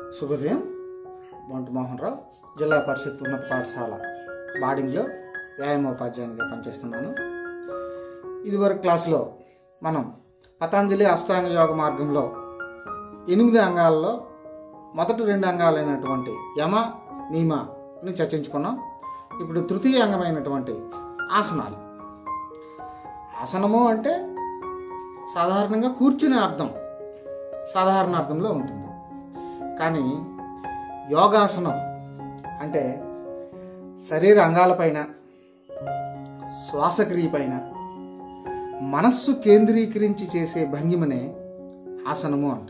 శుభోదయం బొంట మోహన్ రావు జిల్లా పరిషత్ ఉన్నత పాఠశాల బాడింగ్లో వ్యాయామోపాధ్యాయునిగా పనిచేస్తున్నాను ఇదివరకు క్లాసులో మనం పతంజలి అష్టాంగ యోగ మార్గంలో ఎనిమిది అంగాల్లో మొదటి రెండు అంగాలైనటువంటి యమ నియమని చర్చించుకున్నాం ఇప్పుడు తృతీయ అంగమైనటువంటి ఆసనాలు ఆసనము అంటే సాధారణంగా కూర్చునే అర్థం సాధారణ అర్థంలో ఉంటుంది కానీ యోగాసనం అంటే శరీర అంగాలపైన శ్వాసక్రియ పైన మనస్సు కేంద్రీకరించి చేసే భంగిమనే ఆసనము అంటాం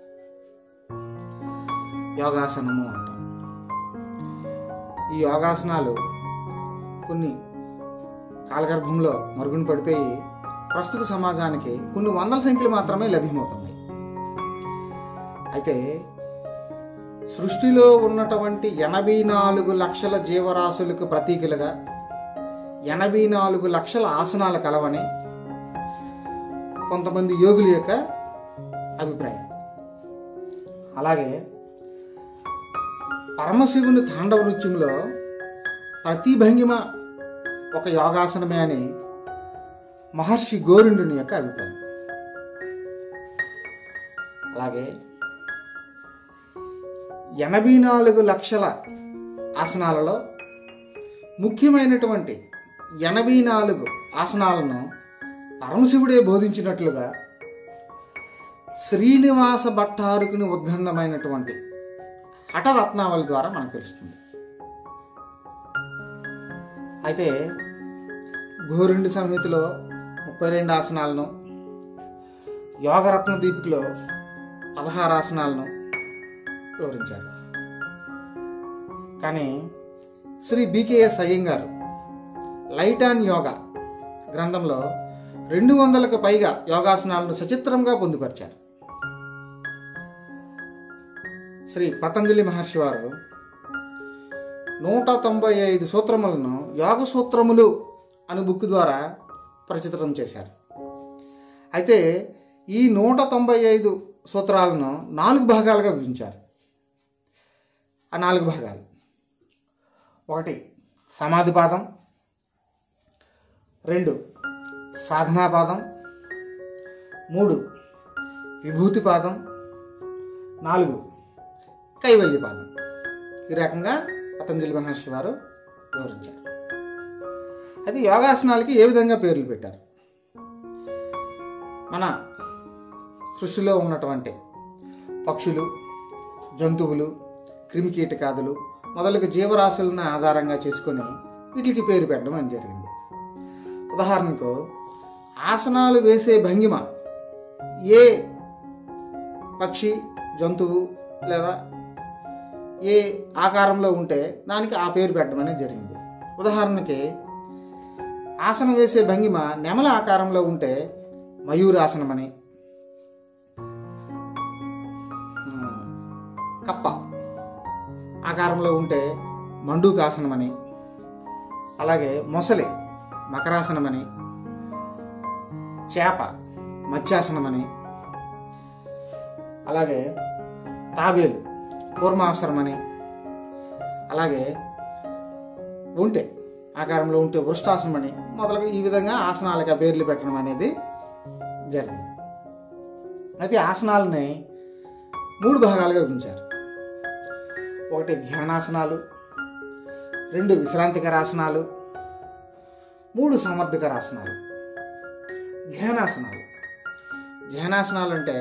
యోగాసనము అంటాం ఈ యోగాసనాలు కొన్ని కాలగర్భంలో మరుగున పడిపోయి ప్రస్తుత సమాజానికి కొన్ని వందల సంఖ్యలు మాత్రమే లభ్యమవుతున్నాయి అయితే సృష్టిలో ఉన్నటువంటి ఎనభై నాలుగు లక్షల జీవరాశులకు ప్రతీకలుగా ఎనభై నాలుగు లక్షల ఆసనాలు కలవని కొంతమంది యోగుల యొక్క అభిప్రాయం అలాగే పరమశివుని తాండవ నృత్యంలో ప్రతి భంగిమ ఒక యోగాసనమే అని మహర్షి గోరుండుని యొక్క అభిప్రాయం అలాగే ఎనభై నాలుగు లక్షల ఆసనాలలో ముఖ్యమైనటువంటి ఎనభై నాలుగు ఆసనాలను పరమశివుడే బోధించినట్లుగా శ్రీనివాస భట్టారుకుని ఉద్గంధమైనటువంటి హఠరత్నావళి ద్వారా మనకు తెలుస్తుంది అయితే గోరుండి సంహితలో ముప్పై రెండు ఆసనాలను యోగరత్న దీపికలో పదహారు ఆసనాలను వివరించారు కానీ Shri BKS Iyengar light on yoga గ్రంథంలో రెండు వందలకు పైగా యోగాసనాలను సచిత్రంగా పొందుపరిచారు శ్రీ పతంజలి మహర్షి వారు నూట తొంభై ఐదు సూత్రములను యోగ సూత్రములు అను బుక్ ద్వారా ప్రచురం చేశారు అయితే ఈ నూట తొంభై ఐదు సూత్రాలను నాలుగు భాగాలుగా విభజించారు ఆ నాలుగు భాగాలు ఒకటి సమాధి పాదం రెండు సాధనా పాదం మూడు విభూతి పాదం నాలుగు కైవల్య పాదం ఈ రకంగా పతంజలి మహర్షి వారు వివరించారు అయితే యోగాసనాలకి ఏ విధంగా పేర్లు పెట్టారు మన సృష్టిలో ఉన్నటువంటి పక్షులు జంతువులు క్రిమికీటకాదులు మొదలగు జీవరాశులను ఆధారంగా చేసుకొని వీటికి పేరు పెట్టడం అని జరిగింది ఉదాహరణకు ఆసనాలు వేసే భంగిమ ఏ పక్షి జంతువు లేదా ఏ ఆకారంలో ఉంటే దానికి ఆ పేరు పెట్టడం అనేది జరిగింది ఉదాహరణకి ఆసనం వేసే భంగిమ నెమల ఆకారంలో ఉంటే మయూరాసనం అని కప్ప ఆకారంలో ఉంటే మండూకాసనం అని అలాగే మొసలి మకరాసనం అని చేప మత్స్యాసనం అని అలాగే తాబేలు కూర్మావసరం అని అలాగే ఉంటే ఆకారంలో ఉంటే వృష్టాసనం అని మొదలగు ఈ విధంగా ఆసనాలకు పేర్లు పెట్టడం అనేది జరిగింది అయితే ఆసనాలని మూడు భాగాలుగా విభజించారు ఒకటి ధ్యానాసనాలు రెండు విశ్రాంతికర ఆసనాలు మూడు సమర్థకర ఆసనాలు ధ్యానాసనాలు ధ్యానాసనాలు అంటే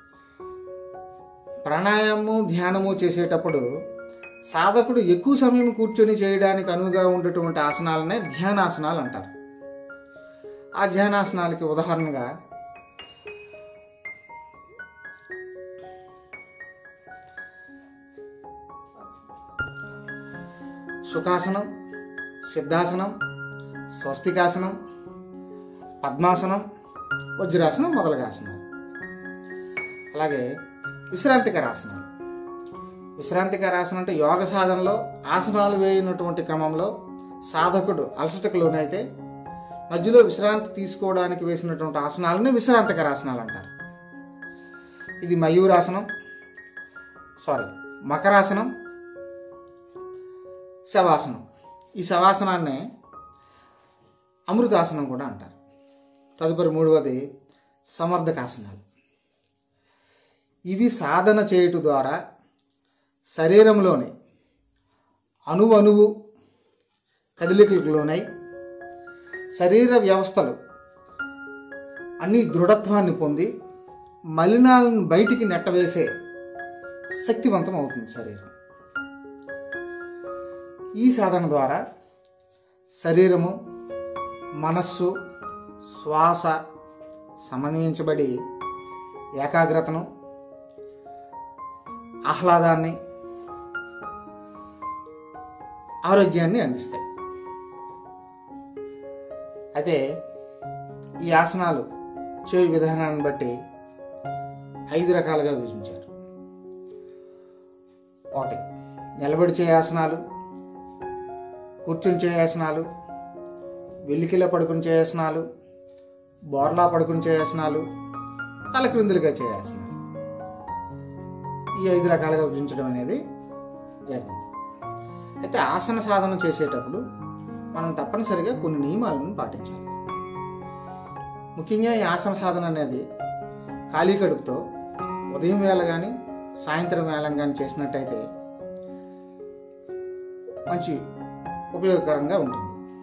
ప్రాణాయామము ధ్యానము చేసేటప్పుడు సాధకుడు ఎక్కువ సమయం కూర్చొని చేయడానికి అనువుగా ఉండేటువంటి ఆసనాలనే ధ్యానాసనాలు అంటారు ఆ ధ్యానాసనాలకి ఉదాహరణగా సుఖాసనం సిద్ధాసనం స్వస్తికాసనం పద్మాసనం వజ్రాసనం మొదలగు ఆసనాలు అలాగే విశ్రాంతికర ఆసనాలు విశ్రాంతికర ఆసనం అంటే యోగ సాధనలో ఆసనాలు వేయనటువంటి క్రమంలో సాధకుడు అలసటకు లోనైతే మధ్యలో విశ్రాంతి తీసుకోవడానికి వేసినటువంటి ఆసనాలని విశ్రాంతికర ఆసనాలు అంటారు ఇది మయూరాసనం సారీ మకరాసనం శవాసనం ఈ శవాసనాన్ని అమృతాసనం కూడా అంటారు తదుపరి మూడవది సమర్థకాసనాలు ఇవి సాధన చేయుట ద్వారా శరీరంలోని అణువు అణువు కదలికలకు లోనై శరీర వ్యవస్థలు అన్ని దృఢత్వాన్ని పొంది మలినాలను బయటికి నెట్టవేసే శక్తివంతం అవుతుంది శరీరం ఈ సాధన ద్వారా శరీరము మనస్సు శ్వాస సమన్వయించబడి ఏకాగ్రతను ఆహ్లాదాన్ని ఆరోగ్యాన్ని అందిస్తాయి అయితే ఈ ఆసనాలు చేయు విధానాన్ని బట్టి ఐదు రకాలుగా విభజించారు ఒకటి నిలబడి చేయ ఆసనాలు కూర్చుని చేయ ఆసనాలు వెల్లికిలా పడుకుని చేయ ఆసనాలు బోర్లా పడుకుని చేయ ఆసనాలు తలక్రిందులుగా చేయ ఆసనాలు ఈ ఐదు రకాలుగా విభజించడం అనేది జరిగింది అయితే ఆసన సాధన చేసేటప్పుడు మనం తప్పనిసరిగా కొన్ని నియమాలను పాటించాలి ముఖ్యంగా ఈ ఆసన సాధన అనేది ఖాళీ కడుపుతో ఉదయం వేళ కానీ సాయంత్రం వేళ కానీ చేసినట్టయితే మంచి ఉపయోగకరంగా ఉంటుంది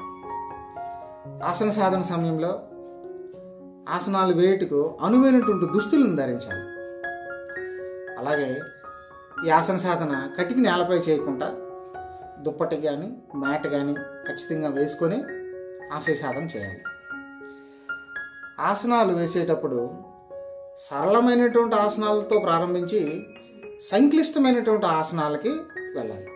ఆసన సాధన సమయంలో ఆసనాలు వేయుటకు అనువైనటువంటి దుస్తులను ధరించాలి అలాగే ఈ ఆసన సాధన కటికి నేలపై చేయకుండా దుప్పటి కానీ మ్యాట్ కానీ ఖచ్చితంగా వేసుకొని ఆశయ సాధన చేయాలి ఆసనాలు వేసేటప్పుడు సరళమైనటువంటి ఆసనాలతో ప్రారంభించి సంక్లిష్టమైనటువంటి ఆసనాలకి వెళ్ళాలి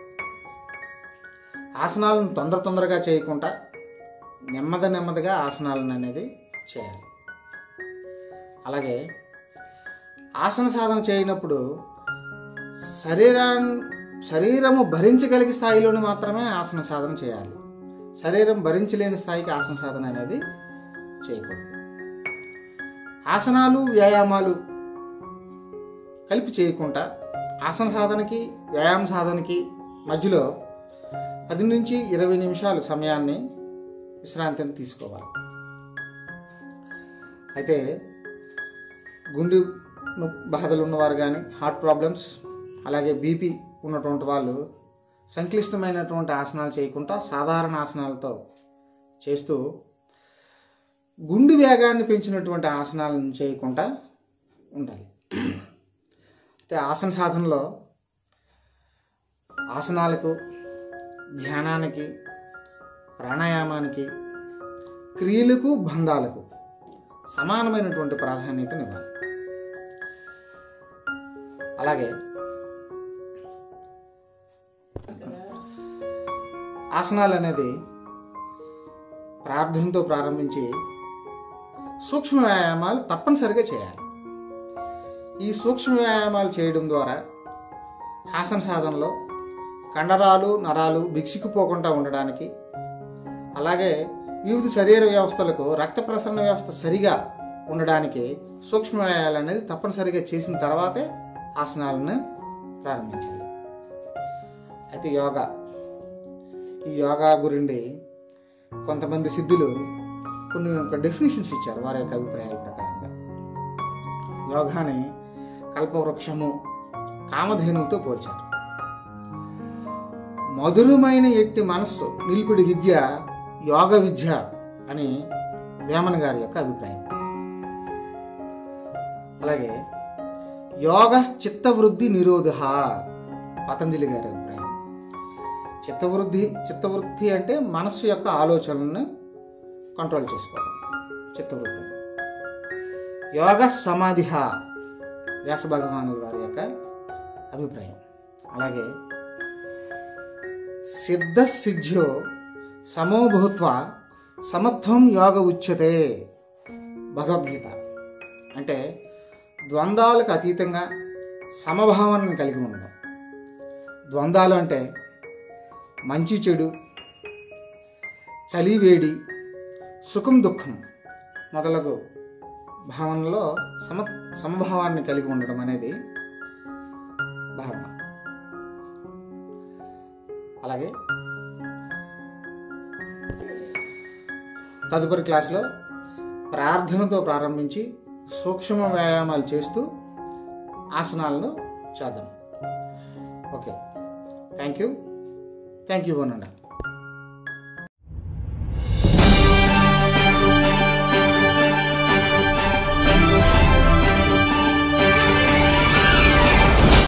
ఆసనాలను తొందర తొందరగా చేయకుండా నెమ్మది నెమ్మదిగా ఆసనాలను అనేది చేయాలి అలాగే ఆసన సాధన చేయనప్పుడు శరీరాన్ని శరీరము భరించగలిగే స్థాయిలోనే మాత్రమే ఆసన సాధన చేయాలి శరీరం భరించలేని స్థాయికి ఆసన సాధన అనేది చేయకూడదు ఆసనాలు వ్యాయామాలు కలిపి చేయకుండా ఆసన సాధనకి వ్యాయామ సాధనకి మధ్యలో పది నుంచి ఇరవై నిమిషాలు సమయాన్ని విశ్రాంతిని తీసుకోవాలి అయితే గుండె నొ- బాధలు ఉన్నవారు కానీ హార్ట్ ప్రాబ్లమ్స్ అలాగే బీపీ ఉన్నటువంటి వాళ్ళు సంక్లిష్టమైనటువంటి ఆసనాలు చేయకుండా సాధారణ ఆసనాలతో చేస్తూ గుండె వేగాన్ని పెంచినటువంటి ఆసనాలను చేయకుండా ఉండాలి అయితే ఆసన సాధనలో ఆసనాలకు ధ్యానానికి ప్రాణాయామానికి క్రియలకు బంధాలకు సమానమైనటువంటి ప్రాధాన్యతనివ్వాలి అలాగే ఆసనాలు అనేది ప్రార్థనతో ప్రారంభించి సూక్ష్మ వ్యాయామాలు తప్పనిసరిగా చేయాలి ఈ సూక్ష్మ వ్యాయామాలు చేయడం ద్వారా ఆసన సాధనలో కండరాలు నరాలు బిగుసుకుపోకుండా ఉండడానికి అలాగే వివిధ శరీర వ్యవస్థలకు రక్త ప్రసరణ వ్యవస్థ సరిగా ఉండడానికి సూక్ష్మ వ్యాయామాలు అనేది తప్పనిసరిగా చేసిన తర్వాతే ఆసనాలను ప్రారంభించాలి అయితే యోగా ఈ యోగా గురించి కొంతమంది సిద్ధులు కొన్ని యొక్క డెఫినేషన్స్ ఇచ్చారు వారి యొక్క అభిప్రాయాల ప్రకారంగా యోగాని కల్పవృక్షము కామధేనువుతో పోల్చారు మధురమైన ఎట్టి మనస్సు నిలిపిడి విద్య యోగ విద్య అని వేమన గారి యొక్క అభిప్రాయం అలాగే యోగ చిత్తవృద్ధి నిరోధ పతంజలి గారి అభిప్రాయం చిత్తవృద్ధి చిత్తవృద్ధి అంటే మనస్సు యొక్క ఆలోచనలను కంట్రోల్ చేసుకోవడం చిత్తవృద్ధి యోగ సమాధి వ్యాస భగవానుల వారి యొక్క అభిప్రాయం అలాగే సిద్ధ సిద్ధ్యో సమోభూత్వ సమత్వం యోగ ఉచ్యతే భగవద్గీత అంటే ద్వంద్వాలకు అతీతంగా సమభావనను కలిగి ఉండడం ద్వంద్వాలు అంటే మంచి చెడు చలి వేడి సుఖం దుఃఖం మొదలగు భావనలో సమ సమభావాన్ని కలిగి ఉండడం అనేది భావన అలాగే తదుపరి క్లాస్లో ప్రార్థనతో ప్రారంభించి సూక్ష్మ వ్యాయామాలు చేస్తూ ఆసనాలను చేద్దాం okay thank you thank you బోనండా